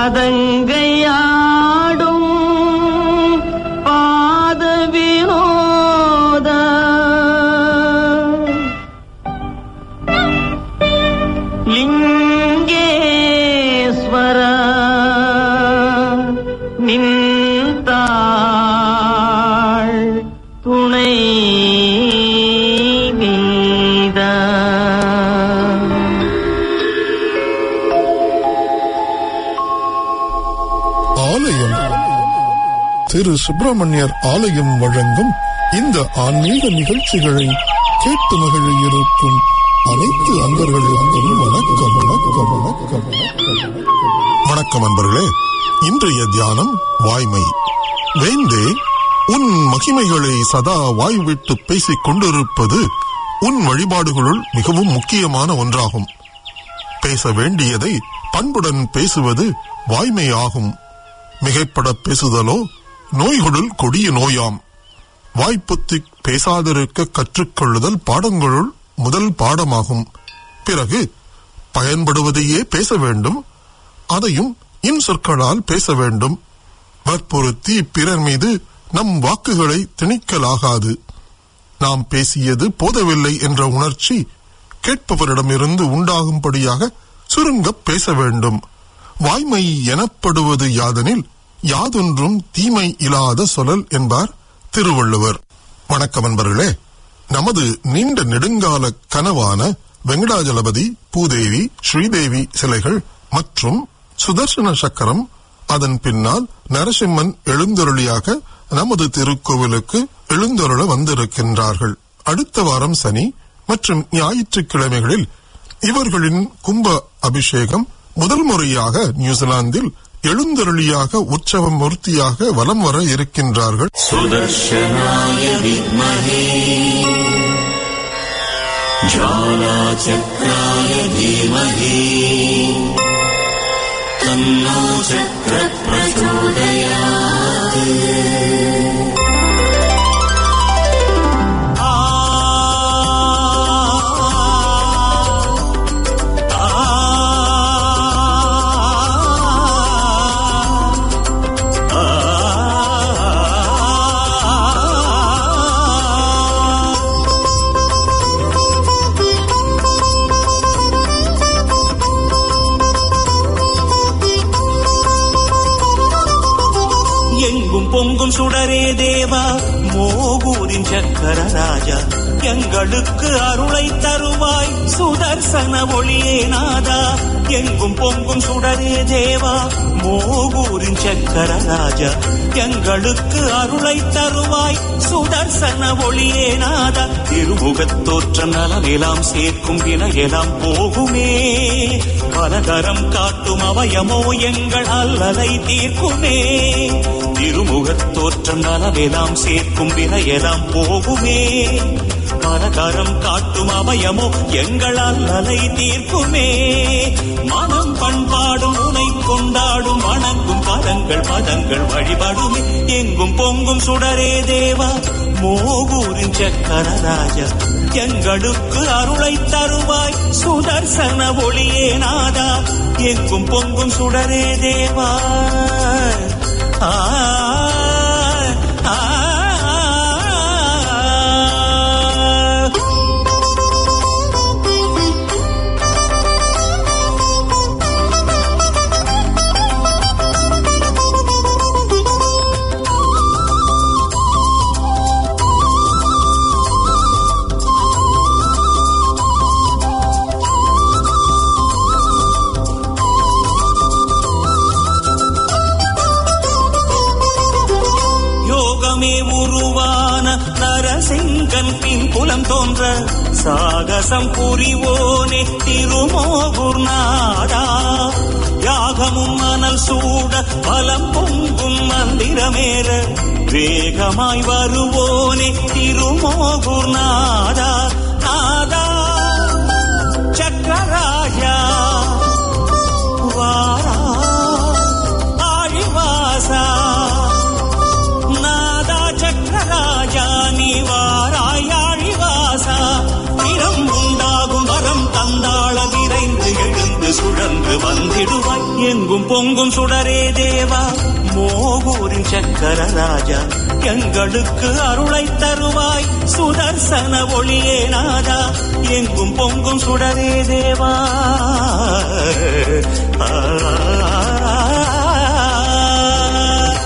பாதங்கையாடும் பாத வினோத லிங்கேஸ்வர நின்றாள் துணை நீதா ஆலயம் திரு சுப்பிரமணியர் ஆலயம் வழங்கும் இந்த ஆன்மீக நிகழ்ச்சிகளை கேட்டு மகிழ இருக்கும் அனைத்து அன்பர்களுக்கும் வணக்கம் வணக்கம் வணக்கம் வணக்கம் வணக்கம் அன்பர்களே இன்றைய தியானம் வாய்மை வேந்தே உன் மகிமைகளை சதா வாய் விட்டு பேசிக் கொண்டிருப்பது உன் வழிபாடுகளுள் மிகவும் முக்கியமான ஒன்றாகும் பேச வேண்டியதை பண்புடன் பேசுவது வாய்மை ஆகும் மிகைப்பட பேசுதலோ நோய்களுள் கொடிய நோயாம் வாய்ப்புத்தி பேசாதிருக்க கற்றுக்கொள்ளுதல் பாடங்களுள் முதல் பாடமாகும் பிறகு பயன்படுவதையே பேச வேண்டும் அதையும் இன்சொற்களால் பேச வேண்டும் வற்புறுத்தி பிறர் மீது நம் வாக்குகளை திணிக்கலாகாது நாம் பேசியது போதவில்லை என்ற உணர்ச்சி கேட்பவரிடமிருந்து உண்டாகும்படியாக சுருங்கப் பேச வேண்டும் வாய்மை எனப்படுவது யாதெனில் யாதொன்றும் தீமை இல்லாத சொலல் என்பார் திருவள்ளுவர் வணக்கம் அன்பர்களே நமது நீண்ட நெடுங்கால கனவான வெங்கடாஜலபதி பூதேவி ஸ்ரீதேவி சிலைகள் மற்றும் சுதர்சன சக்கரம் அதன் பின்னால் நரசிம்மன் எழுந்தருளியாக நமது திருக்கோவிலுக்கு எழுந்தருள வந்திருக்கின்றார்கள் அடுத்த வாரம் சனி மற்றும் ஞாயிற்றுக்கிழமைகளில் இவர்களின் கும்ப அபிஷேகம் முதல் முறையாக நியூசிலாந்தில் எழுந்தருளியாக உற்சவ மூர்த்தியாக வலம் வர இருக்கின்றார்கள் सुदर्शनाय विद्महे ज्वालाचक्राय धीमहि तन्नो चक्रप्रचोदयात् எங்கும் பொங்கும் சுடரே தேவா மோகூரின் சக்கர ராஜா எங்களுக்கு அருளை தருவாய் சுதர்சன ஒளியே நாதா எங்கும் பொங்கும் சுடரே தேவா மோகூரின் சக்கர ராஜா எங்களுக்கு அருளை தருவாய் சுதர்சன ஒளியே நாதா திருமுகத் தோற்றம் நலமெல்லாம் சேர்க்கும் வினையெல்லாம் போகுமே பலதரம் காட்டும் அவயமோ எங்கள் அல்லலை தீர்க்குமே திருமுகத் தோற்றம் நலவெல்லாம் சேர்க்கும் வினையெல்லாம் போகுமே பலதரம் காட்டும் அவயமோ எங்கள் அல்லலை தீர்க்குமே மனம் பண்பாடும் உனை கொண்டாடும் வணங்கும் பதங்கள் பதங்கள் வழிபடுமே எங்கும் பொங்கும் சுடரே தேவா மோகூரின் சக்கர ராஜா எங்களுக்கு அருளை தருவாய் சுதர்சன ஒளியே நாதா எங்கும் பொங்கும் சுடரே தேவா ஆ ஆ, ஆ யோகமே உருவான நரசிங்கன் பின் குலம் தோன்ற சாகசம் புரிவோனே திருமோகுர் நாடா யாகமும் மணல் சூட பலம் பொங்கும் மந்திரமேற வேகமாய் வருவோனே திருமோகுர் நாடா நாதா சக்கராஜா வாரா ஆழிவாசா நாதா சக்கராஜா நிவாராயாழிவாசா திறம் உண்டாகும் வரம் தந்தாள விரைந்து எழுந்து சுழன்று வந்திடுவாய் எங்கும் பொங்கும் சுடரே தேவா மோகூரின் சக்கர ராஜா எங்களுக்கு அருளை தருவாய் சுதர்சன ஒளியே நாதா எங்கும் பொங்கும் சுடரே தேவா ஆ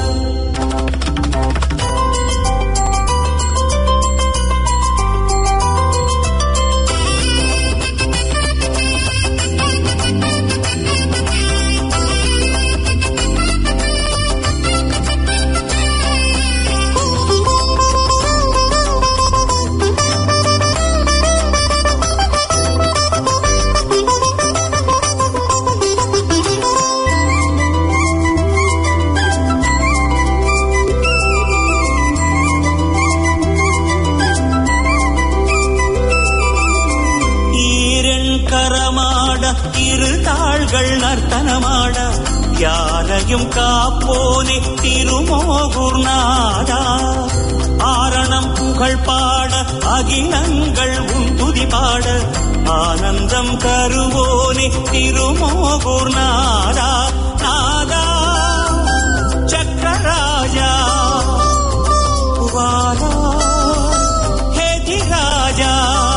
ஈரன் கரமாட இரு தாள்கள் நர்த்தனமாட யாரையும் காப்போனே திருமோகூர் நாடா ஆரணம் புகழ் பாட அகிலங்கள் உன் துதி பாட ஆனந்தம் தருவோனே திருமோகூர் நாடா நாதா சக்கராஜா வாரா ஹேதி ராஜா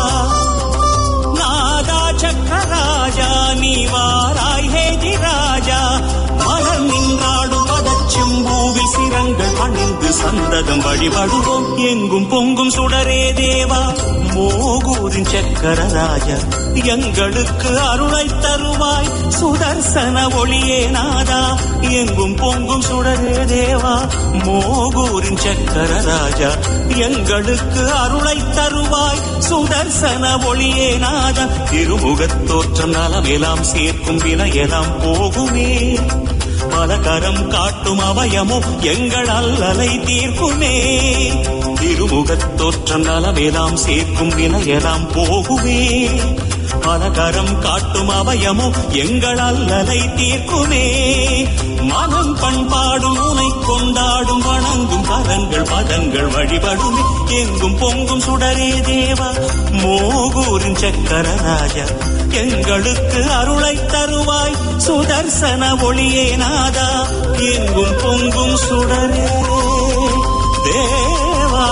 நாதா சக்கராஜா நீ வாராய் ஹேதி ராஜா மலர் நின்றாடும் பதச்செம்பூவில் சிரங்கள் பணிந்து சந்ததம் வழிபடுவோம் எங்கும் பொங்கும் சுடரே தேவா மோகூரின் சக்கர ராஜா எங்களுக்கு அருளை தருவாய் சுதர்சன ஒளியே நாதா எங்கும் பொங்கும் சுடரே தேவா மோகூரின் சக்கர ராஜா எங்களுக்கு அருளை தருவாய் சுதர்சன ஒளியே நாதா திருமுகத் தோற்றம் நலமெல்லாம் சேர்க்கும் வினையெல்லாம் போகுமே பலகரம் காட்டும் அவயமோ எங்கள் அல்லலை தீர்க்குமே திருமுகத் தோற்றம் நலமெல்லாம் சேர்க்கும் வினையெல்லாம் போகுமே பலகரம் காட்டும் அவயமோ எங்கள் அல்லலை தீர்க்குமே மனம் பண்பாடும் உனை கொண்டாடும் வணங்கும் பதங்கள் பதங்கள் வழிபடுமே எங்கும் பொங்கும் சுடரே தேவா மோகூரின் சக்கர ராஜா எங்களுக்கு அருளை தருவாய் சுதர்சன ஒளியே நாதா எங்கும் பொங்கும் சுடரே தேவா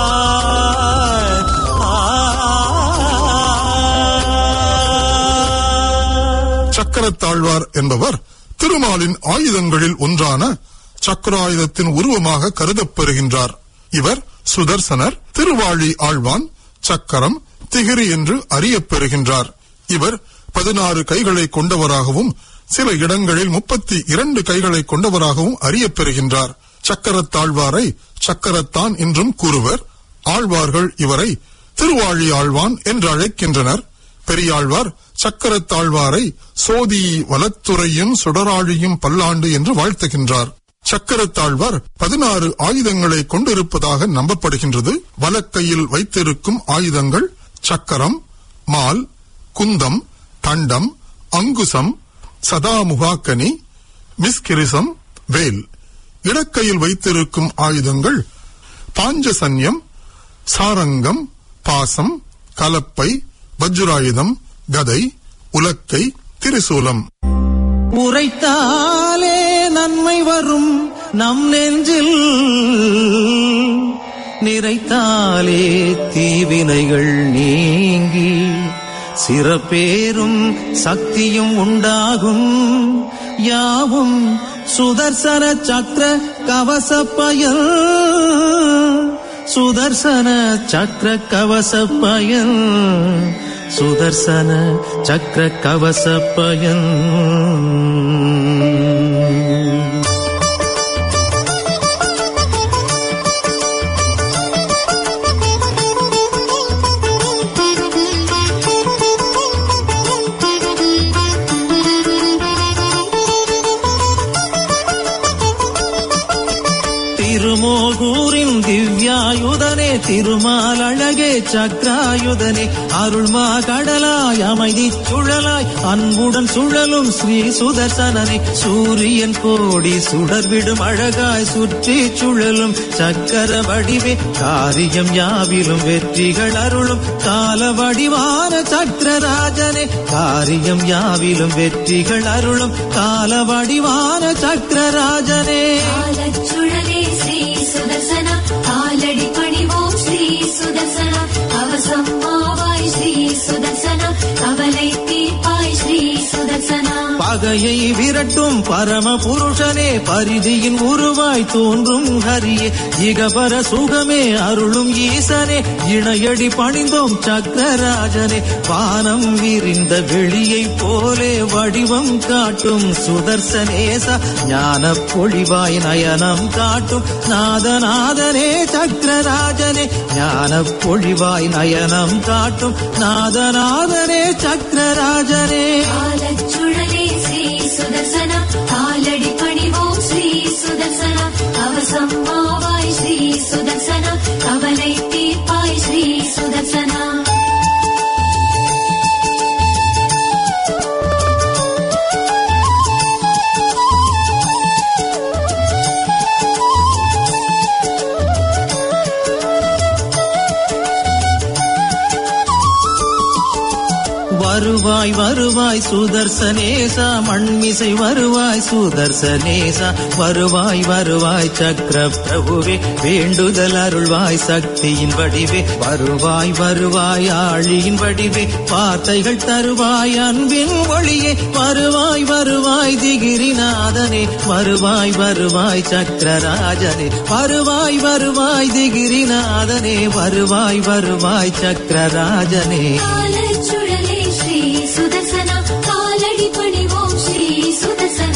ஆ சக்கரத்தாழ்வார் என்பவர் திருமாலின் ஆயுதங்களில் ஒன்றான சக்கராயுதத்தின் உருவமாக கருதப்பெறுகின்றார் இவர் சுதர்சனர் திருவாழி ஆழ்வான் சக்கரம் திகிரி என்று அறியப்பெறுகின்றார் இவர் பதினாறு கைகளை கொண்டவராகவும் சில இடங்களில் முப்பத்தி இரண்டு கைகளை கொண்டவராகவும் அறியப்பெறுகின்றார் சக்கரத்தாழ்வாரை சக்கரத்தான் என்றும் கூறுவர் ஆழ்வார்கள் இவரை திருவாழி ஆழ்வான் என்று அழைக்கின்றனர் பெரியாழ்வார் சக்கரத்தாழ்வாரை சோதி வலத்துறையும் சுடராழியும் பல்லாண்டு என்று வாழ்த்துகின்றார் சக்கரத்தாழ்வார் பதினாறு ஆயுதங்களை கொண்டிருப்பதாக நம்பப்படுகின்றது வலக்கையில் வைத்திருக்கும் ஆயுதங்கள் சக்கரம் மால் குந்தம் தண்டம் அங்குசம் சதாமுகாக்கனி மிஸ்கிரிசம் வேல் இடக்கையில் வைத்திருக்கும் ஆயுதங்கள் பாஞ்சசன்யம் சாரங்கம் பாசம் கலப்பை வஜ்ராயுதம் கதை உலக்கை திரிசூலம் உரைத்தாலே நன்மை வரும் நம் நெஞ்சில் நிறைத்தாலே தீவினைகள் நீங்கி சிறப்பேரும் சக்தியும் உண்டாகும் யாவும் சுதர்சன சக்கர கவச பயன் சுதர்சன சக்கர கவச பயன் சுதர்சன சக்கர கவச பயன் திருமோகூரின் திவ்யாயுதனே திருமால் அழகே சக்ராயுதனே அருள்மா கடலாய் அமைதி சுழலாய் அன்புடன் சுழலும் ஸ்ரீ சுதர்சனனை சூரியன் கோடி சுடர்விடும் அழகாய் சுற்றி சுழலும் சக்கர வடிவே காரியம் யாவிலும் வெற்றிகள் அருளும் கால வடிவான சக்கரராஜனே காரியம் யாவிலும் வெற்றிகள் அருளும் கால வடிவான சக்கரராஜனே காலச்சுழலே ஸ்ரீ சுதர்சன காலடி பணிவோம் ஸ்ரீ சுதர்சன அவசம்மாவாய் ஸ்ரீ சுதர்சன கவலை தீர்ப்பாய் ஸ்ரீ சுதர்சன பகையை விரட்டும் பரம புருஷனே பரிதியின் உருவாய் தோன்றும் ஹரியே இகபர சுகமே அருளும் ஈசனே இணையடி பணிந்தோம் சக்கரராஜனே வானம் விரிந்த வெளியை போலே வடிவம் காட்டும் சுதர்சனேச ஞான பொழிவாய் நயனம் காட்டும் நாதநாதனே சக்கரராஜனே ஞான பொழிவாய் நயனம் காட்டும் நாதநாதனே சக்கரராஜனே காலச்சுழலே ஸ்ரீ சுதர்சன காலடி பணிவோம் ஸ்ரீ சுதர்சன அவசம்மாவாய் ஸ்ரீ சுதர்சன கவலை தீர்ப்பாய் ஸ்ரீ சுதர்சன வருவாய் வருவாய் சுதர்சனேசா மண்மிசை வருவாய் சுதர்சனேசா வருவாய் வருவாய் சக்கர பிரபுவே வேண்டுதல் அருள்வாய் சக்தியின் வடிவே வருவாய் வருவாய் ஆழியின் வடிவே வார்த்தைகள் தருவாய் அன்பின் ஒளியே வருவாய் வருவாய் திகிரிநாதனே வருவாய் வருவாய் சக்கரராஜனே வருவாய் வருவாய் திகிரிநாதனே வருவாய் வருவாய் சக்கரராஜனே காலச்சுழலே ஸ்ரீ சுதர்சன காலடி பணிவோம் ஸ்ரீ சுதர்சன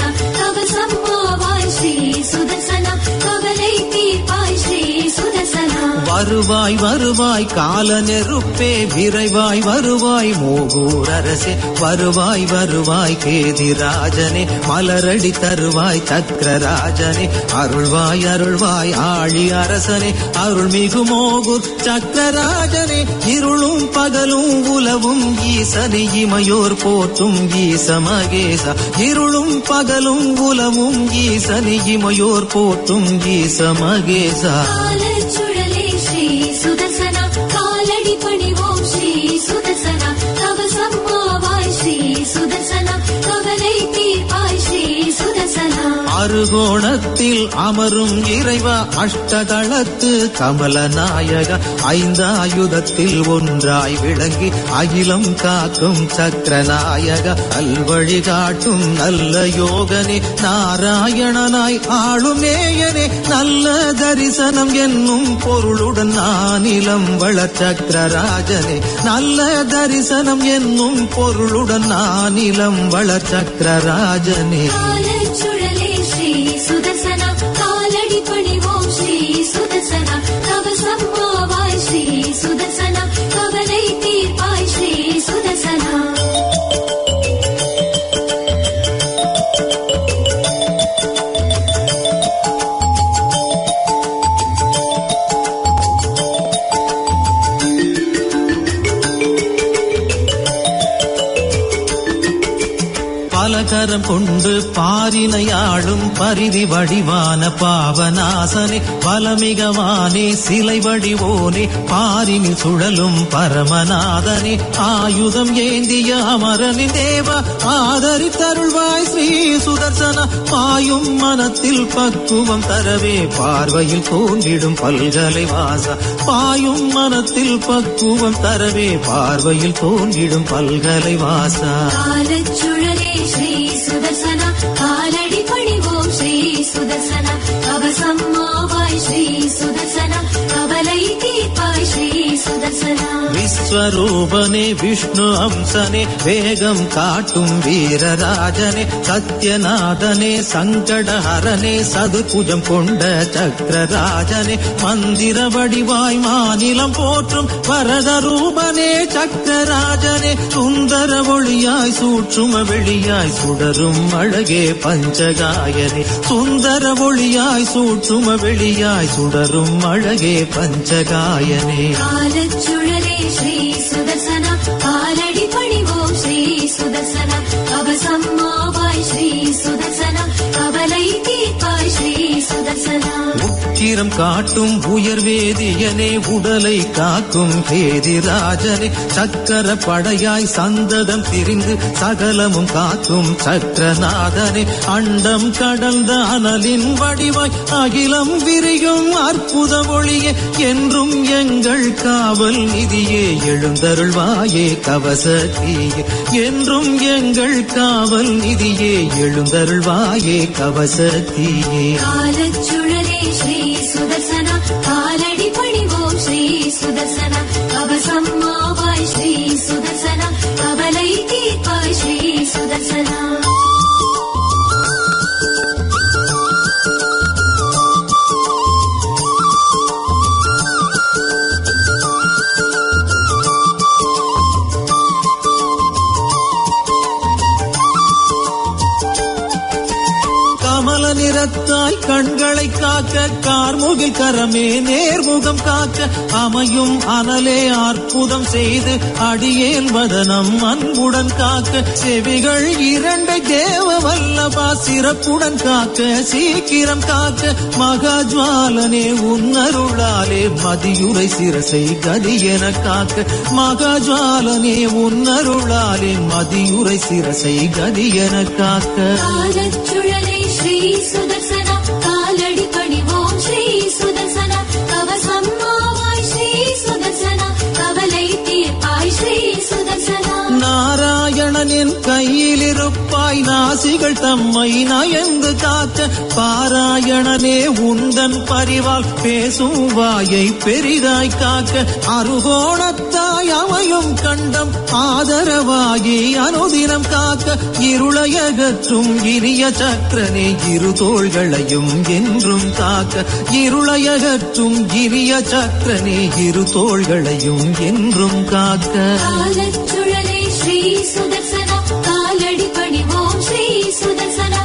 கவசம்மாவாய் ஸ்ரீ சுதர்சன கவலை தீர்ப்பாய் ஸ்ரீ சுதர்சன வருவாய் வருவாய் கால நெருப்பே விரைவாய் வருவாய் மோகூர் அரசே வருவாய் வருவாய் கேதிராஜனே மலரடி தருவாய் சக்கரராஜனே அருள்வாய் அருள்வாய் ஆழி அரசனே அருள்மிகு மோகூர் சக்கரராஜனே இருளும் பகலும் உலவும் ஈசனை இமையோர் போற்றும் ஈச மகேச இருளும் பகலும் உலவும் ஈசனை இமையோர் போற்றும் ஈச மகேசா காலச்சுழலே ஸ்ரீ சுதர்சன காலடி பணிவோம் ஸ்ரீ சுதர்சன கவசம்மாவாய் ஸ்ரீ சுதர்சன கவலை தீர்ப்பாய் ஸ்ரீ சுதர்சன அருகோணத்தில் அமரும் இறைவா அஷ்டதளத்து கமலநாயக ஐந்தாயுதத்தில் ஒன்றாய் விளங்கி அகிலம் காக்கும் சக்கரநாயக அல்வழி காட்டும் நல்ல யோகனே நாராயணனாய் ஆளுமேயனே நல்ல தரிசனம் என்னும் பொருளுடன் நானிலம் வள சக்கரராஜனே நல்ல தரிசனம் என்னும் பொருளுடன் நானிலம் வள சக்கரராஜனே காலச்சுழலே ஸ்ரீ சுதர்சன காலடி பணிவோம் ஸ்ரீ சுதர்சன கவசம்மாவாய் ஸ்ரீ சுதர்சன கவலை தீர்ப்பாய் ஸ்ரீ சுதர்சன பலகரம் கொண்டு பாரினையாளும் பரிதி வடிவான பாவநாசனே பலமிகவானே சிலை வடிவோனே பாரினில் சுழலும் பரமநாதனே ஆயுதம் ஏந்திய அமரனின் தேவ ஆதரித்தருள்வாய் ஸ்ரீ சுதர்சன பாயும் மனத்தில் பக்குவம் தரவே பார்வையில் தோன்றிடும் பல்கலை வாச பாயும் மனத்தில் பக்குவம் தரவே பார்வையில் தோன்றிடும் பல்கலை வாசா காலச்சுழலே ஸ்ரீ சுதர்சன காலடி பணிவோம் ஸ்ரீ சுதர்சன கவசம்மாவாய் ஸ்ரீ சுதர்சன கவலை தீர்ப்பாய் ஸ்ரீ சுதர்சன விஸ்வரூபனே விஷ்ணு அம்சனே வேகம் காட்டும் வீரராஜனே சத்யநாதனே சங்கடஹரனே சதுபுஜம் கொண்ட சக்கரராஜனே மந்திர வடிவாய் மாநிலம் போற்றும் வரத ரூபனே சக்கரராஜனே சுந்தர ஒளியாய் சூற்றும வெளியாய் சுடரும் அழகே பஞ்சகாயனே சுந்தர ஒளியாய் சூற்றும வெளியாய் சுடரும் அழகே பஞ்சகாயனே காலச்சுழலே ஸ்ரீ சுதர்சனா காலடி பணிவோம் ஸ்ரீ சுதர்சனா கவசம்மாவாய் ஸ்ரீ சுதர்சனா கவலை தீர்ப்பாய் ஸ்ரீ சுதர்சனா உக்கிரம் காட்டும் உயர்வேதியனே உடலை காக்கும் கேதிராஜனே சக்கர படையாய் சந்ததம் திரிந்து சகலமும் காக்கும் சக்கரநாதனே அண்டம் கடந்த அனலின் வடிவாய் அகிலம் விரியும் அற்புத ஒளியே என்றும் எங்கள் காவல் நிதியே எழுந்தருள்வாயே கவசத்தீயே என்றும் எங்கள் காவல் நிதியே எழுந்தருள்வாயே கவசத்தீயே காலச்சுழலே ஸ்ரீ சுதர்சனா காலடி பணிவோம் ஸ்ரீ சுதர்சனா கவசம்மாவாய் ஸ்ரீ சுதர்சனா கவலை தீர்ப்பாய் ஸ்ரீ சுதர்சனா கமல நிறத்தாய் கண்களை காக்க கார்முகில் கரமே நேர்முகம் காக்க அமையும் அனலே அற்புதம் செய்து அடியேன் வதனம் அன்புடன் காக்க செவிகள் இரண்டை தேவ வல்லபா சிறப்புடன் காக்க சீக்கிரம் காக்க மகாஜ்வாலனே உன்னருளாலே மதியுரை சிரசை கதி என காக்க மகாஜ்வாலனே உன்னருளாலே மதியுரை சிரசை கதி என காக்க காலச்சுழலே ஸ்ரீ சுதர்சனா காலடி பணிவோம் ஸ்ரீ சுதர்சனா கவசம்மாவாய் ஸ்ரீ சுதர்சனா கவலை தீர்ப்பாய் ஸ்ரீ சுதர்சனா நாராயணனின் கையில் இருப்பாய் நாசிகள் தம்மை நயந்து காக்க பாராயணனே உந்தன் பரிவால் பேசும் வாயை பெரிதாய் காக்க அருகோணத்தாய் அமையும் கண்டம் ஆதரவாகி அனுதினம் காக்க இருளையகற்றும் இனிய சக்கரனே இரு தோள்களையும் என்றும் காக்க இருளையகற்றும் இனிய சக்கரனே இரு தோள்களையும் என்றும் காக்க காலச்சுழலே ஸ்ரீ சுதர்சனா காலடி பணிவோம் ஸ்ரீ சுதர்சனா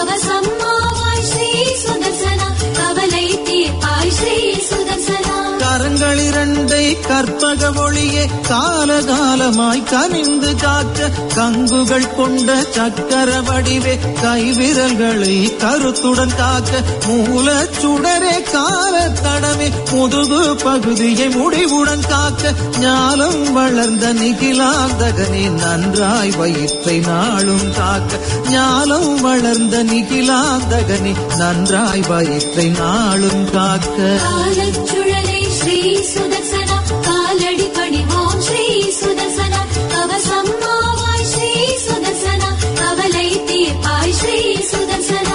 கவசம்மாவாய் ஸ்ரீ சுதர்சனா கவலை தீர்ப்பாய் ஸ்ரீ சுதர்சனா கரங்கள் இரண்டை கற்பக ஒளியே காலகாலமாய் கனிந்து காக்க கங்குகள் கொண்ட சக்கர வடிவே கைவிரல்களை கருத்துடன் காக்க மூல சுடரே கால தடமே முதுகு பகுதியை முடிவுடன் காக்க ஞானம் வளர்ந்த நிகிலாந்தகனே நன்றாய் வயிற்றை நாளும் காக்க ஞானம் வளர்ந்த நிகிலாந்தகனே நன்றாய் வயிற்றை நாளும் காக்க காலச்சுழலே ஸ்ரீ சுதர்சனா காலடி பணிவோம் ஸ்ரீ சுதர்சனா கவசம்மாவாய் ஸ்ரீ சுதர்சனா கவலை தீர்ப்பாய் ஸ்ரீ சுதர்சனா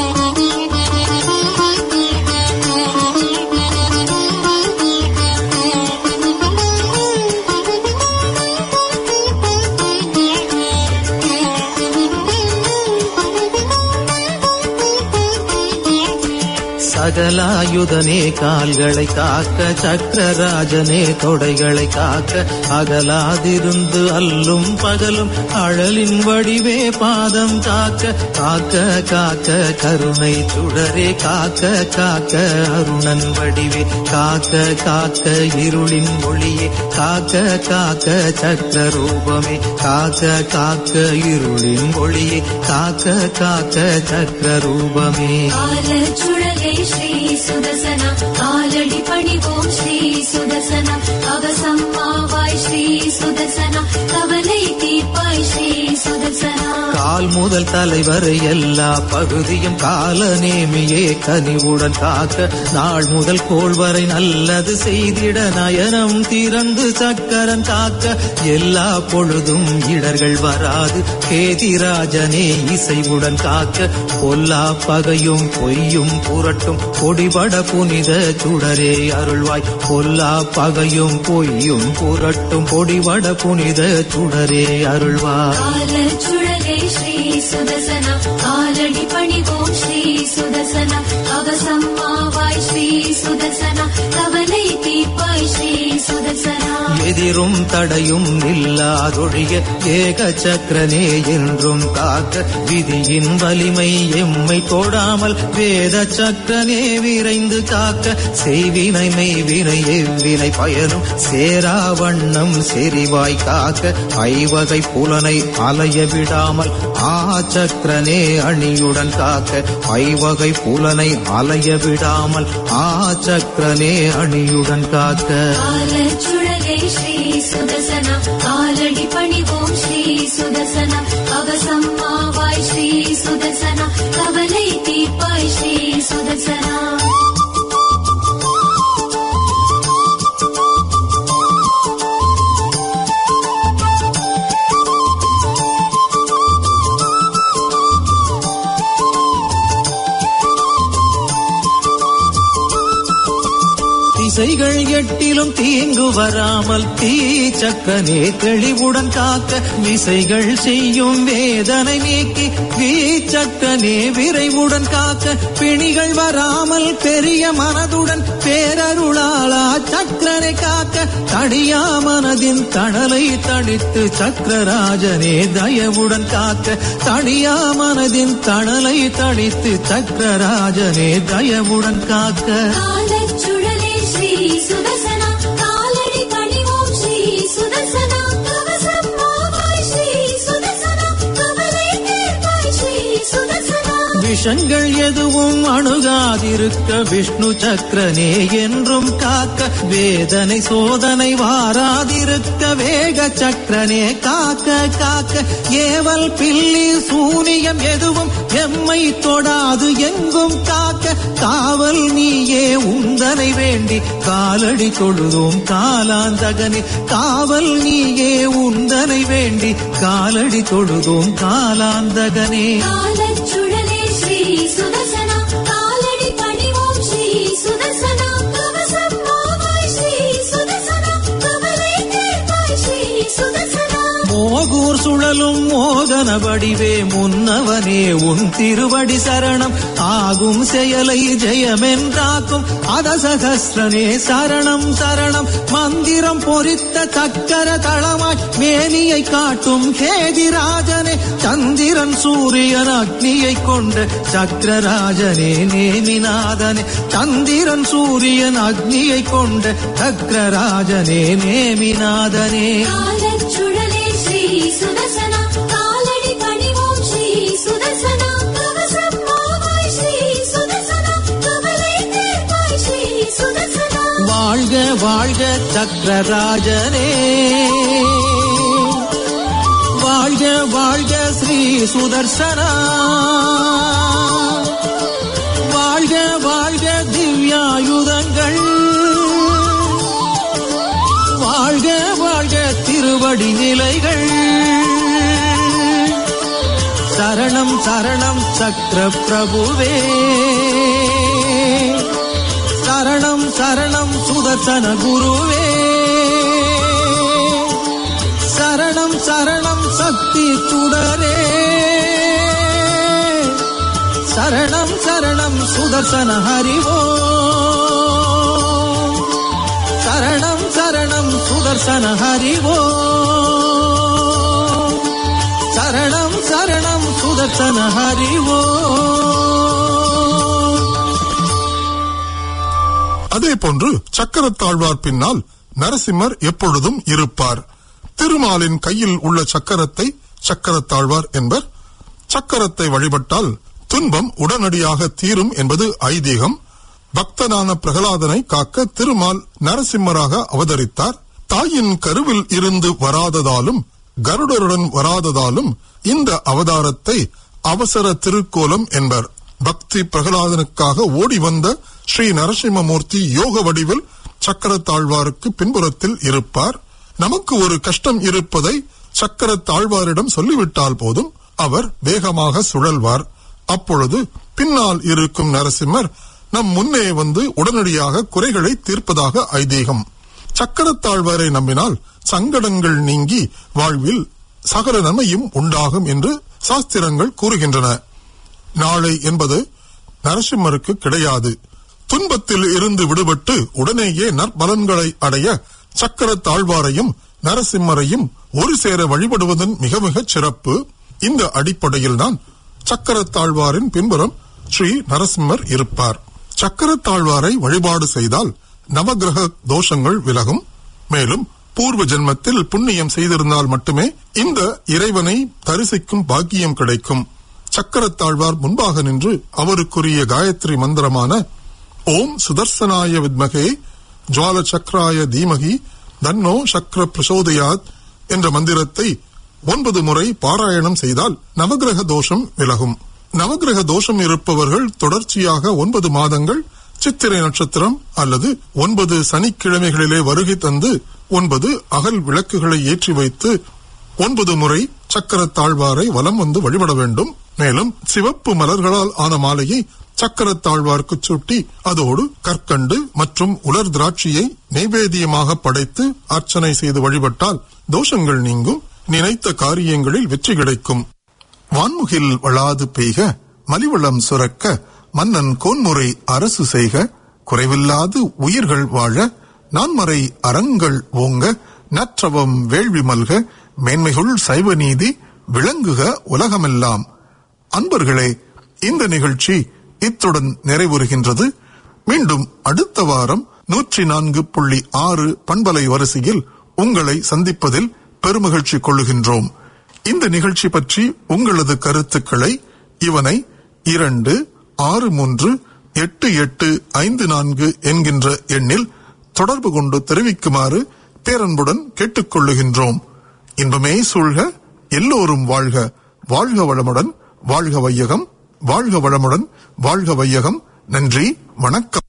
சகலாயுதனே கால்களை காக்க சக்கரராஜனே தொடைகளை காக்க அகலாதிருந்து அல்லும் பகலும் அழலின் வடிவே பாதம் காக்க காக்க காக்க கருணை சுடரே காக்க காக்க அருணன் வடிவே காக்க காக்க இருளின் ஒளியே காக்க காக்க சக்கர ரூபமே காக்க காக்க இருளின் ஒளியே காக்க காக்க சக்கர ரூபமே காலச்சுழலே ஸ்ரீ சுதர்சனா காலடி பணிவோம் ஸ்ரீ சுதர்சனா கவசம்மாவாய் ஸ்ரீ சுதர்சனா கவலை தீர்ப்பாய் ஸ்ரீ சுதர்சனா கால் முதல் தலைவரை எல்லா பகுதியும் கால நேமியே கனிவுடன் காக்க நாள் முதல் கோள் வரை நல்லது செய்திட நயனம் திறந்து சக்கரம் காக்க எல்லா பொழுதும் இடர்கள் வராது கேதிராஜனே இசைவுடன் காக்க பொல்லா பகையும் பொய்யும் புரட்டும் பொடிபட புனித சுடரே அருள்வாய் பொல்லா பகையும் பொய்யும் புரட்டும் பொடிபட புனித சுடரே அருள்வாய் காலச்சுழலே ஸ்ரீ சுதர்சனா காலடி பணிவோம் ஸ்ரீ சுதர்சனா கவசம்மாவாய் தீர்ப்பாய் ஸ்ரீ சுதர்சனா கவலை தீர்ப்பாய் ஸ்ரீ சுதர்சனா எதிரும் தடையும் இல்லாதொழிய ஏக சக்கரனே என்றும் காக்க விதியின் வலிமை எம்மை தொடாமல் வேத சக்கரனே விரைந்து காக்க செய்வினை மெய்வினை எவ்வினை பயனும் சேரா வண்ணம் செறிவாய் காக்க ஐவகை புலனை அலைய விடாமல் ஆ சக்கரனே அணியுடன் காக்க ஐவகை புலனை அலைய விடாமல் ஆ சக்கரனே அணியுடன் காக்க காலச்சுழலே ஸ்ரீ சுதர்சனா காலடி பணிவோம் ஸ்ரீ சுதர்சனா அவசம்மாவாய் ஸ்ரீ சுதர்சனா கவலை தீர்ப்பாய் ஸ்ரீ சுதர்சனா திசைகள் எட்டிலும் தீங்கு வராமல் தீ சக்கனே தெளிவுடன் காக்க விசைகள் செய்யும் வேதனை நீக்கி வீச்சக்கனே விரைவுடன் காக்க பிணிகள் வராமல் பெரிய மனதுடன் பேரருளாளா சக்கரனை காக்க தடியா மனதின் தணலை தடித்து சக்கரராஜனே தயவுடன் காக்க தடியா மனதின் தணலை தடித்து சக்கரராஜனே தயவுடன் காக்க காலச்சுழலே ஸ்ரீ சுதர்சனா காலடி பணிவோம் ஸ்ரீ சுதர்சனா அவசம்மாவாய் ஸ்ரீ சுதர்சனா கவலை தீர்ப்பாய் ஸ்ரீ சுதர்சனா விஷங்கள் எதுவும் அணுகாதிருக்க விஷ்ணு சக்கரனே என்றும் காக்க வேதனை சோதனை வாராதிருக்க வேக சக்கரனே காக்க காக்க ஏவல் பில்லி சூனியம் எதுவும் எம்மை தொடாது எங்கும் காக்க காவல் நீயே உந்தனை வேண்டி காலடி தொழுதும் காலாந்தகனே காவல் நீயே உந்தனை வேண்டி காலடி தொழுதும் காலாந்தகனே காலச்சுழலே ஸ்ரீ சுதர்சனா காலடி பணிவோம் ஸ்ரீ சுதர்சனா அவசம்மாவாய் ஸ்ரீ சுதர்சனா கவலை தீர்ப்பாய் ஸ்ரீ சுதர்சனா மோகூர் சுழலும் மோகன வடிவே முன்னவனே உன் திருவடி சரணம் ஆகும் செயலை ஜெயமென்றாக்கும் அதசகஸ்ரனே சரணம் சரணம் மந்திரம் பொறித்த சக்கர தளமாய் மேனியை காட்டும் கேதிராஜனே சந்திரன் சூரியன் அக்னியை கொண்ட சக்கரராஜனே நேமிநாதனே சந்திரன் சூரியன் அக்னியை கொண்ட சக்கரராஜனே நேமிநாதனே காலச்சுழலே ஸ்ரீ சுதர்சனா காலடி பணிவோம் ஸ்ரீ சுதர்சனா அவசம்மாவாய் ஸ்ரீ சுதர்சனா கவலை தீர்ப்பாய் ஸ்ரீ சுதர்சனா வாழ்க வாழ்க சக்கரராஜனே வாழ்க வாழ்க ஸ்ரீ சுதர்சனா வாழ்க வாழ்க திவ்யாயுதங்கள் வாழ்க வாழ்க திருவடி நிலைகள் சரணம் சரணம் சக்கர பிரபுவே சரணம் சரணம் சுதர்சன குருவே சரணம் சரணம் சக்தி சுடரே சரணம் சரணம் சுதர்சன ஹரிவோ சரணம் சரணம் சுதர்சன ஹரிவோ சரணம் சரணம் சுதர்சன ஹரிவோ அதே போன்று சக்கரத்தாழ்வார் பின்னால் நரசிம்மர் எப்பொழுதும் இருப்பார் திருமாலின் கையில் உள்ள சக்கரத்தை சக்கரத்தாழ்வார் என்பர் சக்கரத்தை வழிபட்டால் துன்பம் உடனடியாக தீரும் என்பது ஐதீகம் பக்தனான பிரகலாதனை காக்க திருமால் நரசிம்மராக அவதரித்தார் தாயின் கருவில் இருந்து வராததாலும் கருடருடன் வராததாலும் இந்த அவதாரத்தை அவசர திருக்கோலம் என்பர் பக்தி பிரகலாதனுக்காக ஓடி வந்த ஸ்ரீ நரசிம்மமூர்த்தி யோக வடிவில் சக்கரத்தாழ்வாருக்கு பின்புறத்தில் இருப்பார் நமக்கு ஒரு கஷ்டம் இருப்பதை சக்கரத்தாழ்வாரிடம் சொல்லிவிட்டால் போதும் அவர் வேகமாக சுழல்வார் அப்பொழுது பின்னால் இருக்கும் நரசிம்மர் நம் முன்னே வந்து உடனடியாக குறைகளை தீர்ப்பதாக ஐதீகம் சக்கரத்தாழ்வாரை நம்பினால் சங்கடங்கள் நீங்கி வாழ்வில் சகல நன்மையும் உண்டாகும் என்று சாஸ்திரங்கள் கூறுகின்றன நாளை என்பது நரசிம்மருக்கு கிடையாது துன்பத்தில் இருந்து விடுபட்டு உடனேயே நற்பலன்களை அடைய சக்கர தாழ்வாரையும் நரசிம்மரையும் ஒரு சேர வழிபடுவதன் மிக மிகச் சிறப்பு இந்த அடிப்படையில் தான் சக்கரத்தாழ்வாரின் பின்புறம் ஸ்ரீ நரசிம்மர் இருப்பார் சக்கரத்தாழ்வாரை வழிபாடு செய்தால் நவகிரக தோஷங்கள் விலகும் மேலும் பூர்வ ஜென்மத்தில் புண்ணியம் செய்திருந்தால் மட்டுமே இந்த இறைவனை தரிசிக்கும் பாக்கியம் கிடைக்கும் சக்கரத்தாழ்வார் முன்பாக நின்று அவருக்குரிய காயத்ரி மந்திரமான ஓம் சுதர்சனாய வித்மகே ஜுவால சக்கராய தீமகி தன்னோ சக்கர பிரசோதயாத் என்ற மந்திரத்தை ஒன்பது முறை பாராயணம் செய்தால் நவகிரக தோஷம் விலகும் நவகிரக தோஷம் இருப்பவர்கள் தொடர்ச்சியாக ஒன்பது மாதங்கள் சித்திரை நட்சத்திரம் அல்லது ஒன்பது சனிக்கிழமைகளிலே வருகை தந்து ஒன்பது அகல் விளக்குகளை ஏற்றி வைத்து ஒன்பது முறை சக்கர தாழ்வாரை வலம் வந்து வழிபட வேண்டும் மேலும் சிவப்பு மலர்களால் ஆன மாலையை சக்கர தாழ்வார்க்கு சுட்டி அதோடு கற்கண்டு மற்றும் உலர் திராட்சையை நைவேத்தியமாக படைத்து அர்ச்சனை செய்து வழிபட்டால் தோஷங்கள் நீங்கும் நினைத்த காரியங்களில் வெற்றி கிடைக்கும் வான்முகில் வளாது பெய்க மலிவளம் சுரக்க மன்னன் கோன்முறை அரசு செய்க குறைவில்லாது உயிர்கள் வாழ நான்மறை அறங்கள் ஓங்க நற்றவம் வேள்வி மல்க மேன்மைகுள் சைவ நீதி விளங்குக உலகமெல்லாம் அன்பர்களே இந்த நிகழ்ச்சி இத்துடன் நிறைவுறுகின்றது மீண்டும் அடுத்த வாரம் நூற்றி நான்கு புள்ளி ஆறு பண்பலை வரிசையில் உங்களை சந்திப்பதில் பெருமகிழ்ச்சி கொள்ளுகின்றோம் இந்த நிகழ்ச்சி பற்றி உங்களது கருத்துக்களை இவனை இரண்டு ஆறு மூன்று எட்டு எட்டு ஐந்து நான்கு என்கின்ற எண்ணில் தொடர்பு கொண்டு தெரிவிக்குமாறு பேரன்புடன் கேட்டுக்கொள்ளுகின்றோம் இன்பமே சூழ்க எல்லோரும் வாழ்க வாழ்க வளமுடன் வாழ்க வையகம் வாழ்க வளமுடன் வாழ்க வையகம் நன்றி வணக்கம்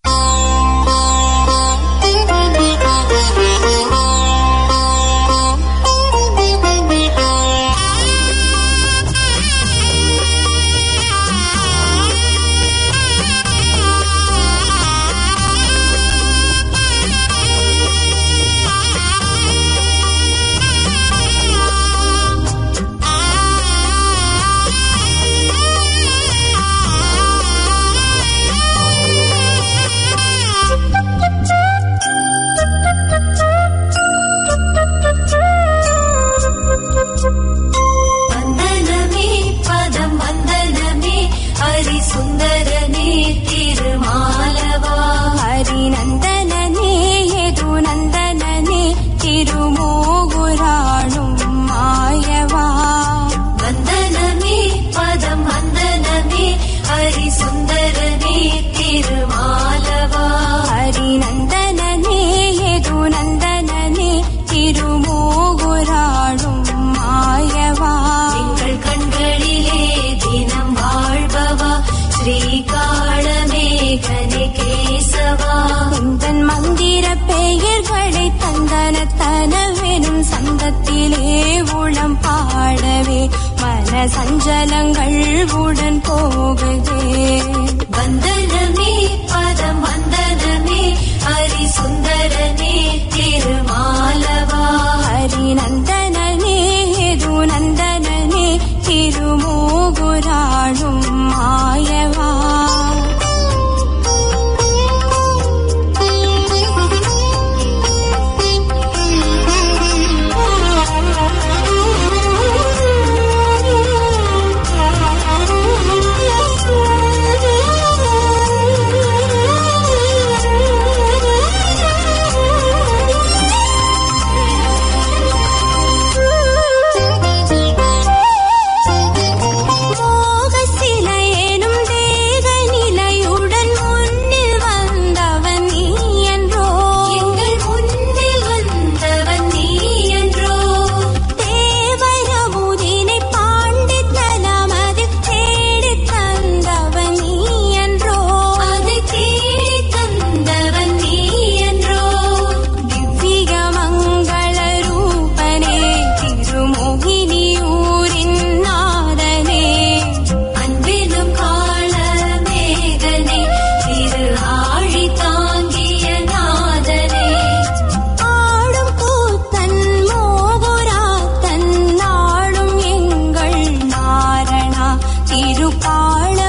வந்தனமே பதம் வந்தனமே ஹரி சுந்தரனே திருமாலவா ഹരിനന്ദനനേ യദു നന്ദനനേ തിരുമോകുരാണും മായവാ வந்தனமே பதம் வந்தனமே ஹரி சுந்தரனே திருமாலவா ഹരിനന്ദനനേ യദു നന്ദനനേ തിരുമോകുരാണും മായവാ எங்கள் கண்களிலே தினம் வாழ்பவா ஸ்ரீகாளமேகனே கேசவா உந்தன் மந்திர பெயர்களை தந்தன தனவெனும் சந்தத்திலே உளம் பாடவே மன சஞ்சலங்கள் உடன் போகுதே வந்தனமே பதம் வந்தனமே ஹரி சுந்தரனே திருமாலவா ഹരിനന്ദനനേ യദു നന്ദനനേ തിരുമോകുരാണും മായവാ மோகசிலையெனும் தேக நிலையுடன் முன்னில் வந்தவன் நீ என்றோ எங்கள் முன்னில் வந்தவன் நீ என்றோ தேவரமுதினை பாண்டித்தனமதில் தேடித் தந்தவன் நீ என்றோ அதை தேடி தந்தவன் நீ என்றோ திவ்விக மங்கள ரூபனே திருமோகினியூரின் நாதனே அன்பிலும் கால மேகனே திரு ஆழி தாங்கிய நாதனே ஆடும் கூத்தன் மோகுராத்தன் நாடும் எங்கள் நாரணா திருப்பாள